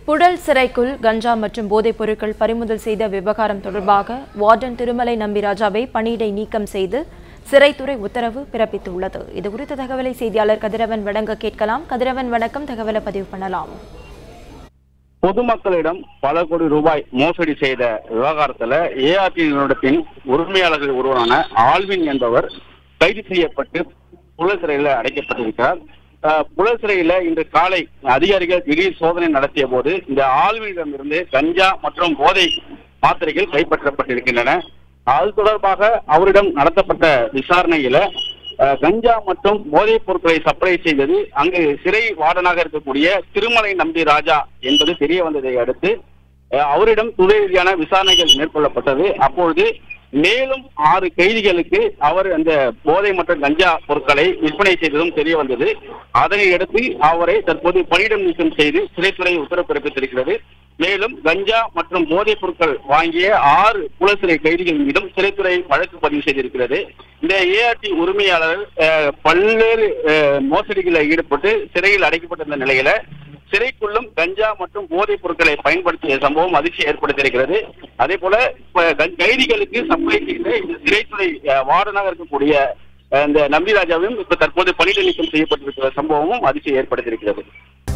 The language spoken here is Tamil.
புழல் சிறைக்குள் கஞ்சா மற்றும் போதைப் பொருட்கள் பறிமுதல் செய்த விவகாரம் தொடர்பாக வார்டன் திருமலை நம்பிராஜாவை பணியிடை நீக்கம் செய்து சிறைத்துறை உத்தரவு பிறப்பித்துள்ளது இது குறித்த தகவலை செய்தியாளர் கதிரவன் வழங்க கேட்கலாம் கதிரவன் வணக்கம் தகவலை பதிவு பண்ணலாம் பொதுமக்களிடம் பல கோடி ரூபாய் மோசடி செய்த விவகாரத்துல ஏஆர்டி நிறுவனத்தின் உரிமையாளர்கள் ஒருவரான ஆல்வின் என்பவர் கைது செய்யப்பட்டு புழல் சிறையில் அடைக்கப்பட்டிருக்கிறார் அஹ், புழல் சிறையில இன்று காலை அதிகாரிகள் திடீர் சோதனை நடத்திய போது இந்த ஆல்வினிடமிருந்து கஞ்சா மற்றும் போதை மாத்திரைகள் கைப்பற்றப்பட்டிருக்கின்றன அது தொடர்பாக அவரிடம் நடத்தப்பட்ட விசாரணையில அஹ், கஞ்சா மற்றும் போதைப் பொருட்களை சப்ளை செய்தது அங்கு சிறை வார்டனாக இருக்கக்கூடிய திருமலை நம்பி ராஜா என்பது தெரிய வந்ததை அடுத்து அஹ், அவரிடம் துணை ரீதியான விசாரணைகள் மேற்கொள்ளப்பட்டது அப்பொழுது மேலும் ஆறு கைதிகளுக்கு அவர் அந்த போதை மற்றும் கஞ்சா பொருட்களை விற்பனை செய்ததும் தெரிய வந்தது அதனை அடுத்து அவரை தற்போது பணியிடம் நீக்கம் செய்து சிறைத்துறை உத்தரவு பிறப்பித்திருக்கிறது மேலும் கஞ்சா மற்றும் போதைப் பொருட்கள் வாங்கிய ஆறு புலசிறை கைதிகள் மீதும் சிறைத்துறை வழக்கு பதிவு செய்திருக்கிறது இந்த ஏஆர்டி உரிமையாளர் அஹ், பல்வேறு அஹ், மோசடிகளில் ஈடுபட்டு சிறையில் அடைக்கப்பட்டிருந்த நிலையில சிறைக்குள்ளும் கஞ்சா மற்றும் போதைப் பொருட்களை பயன்படுத்திய சம்பவம் அதிர்ச்சி ஏற்படுத்தியிருக்கிறது அதே போல இப்ப கை- கைதிகளுக்கு சப்ளை செய்த இந்த சிறைத்துறை அஹ், வார்டனாக இருக்கக்கூடிய அஹ், இந்த நம்பிராஜாவையும் இப்ப தற்போது பணியிட நீக்கம் செய்யப்பட்டிருக்கிற சம்பவமும் அதிர்ச்சி ஏற்படுத்தியிருக்கிறது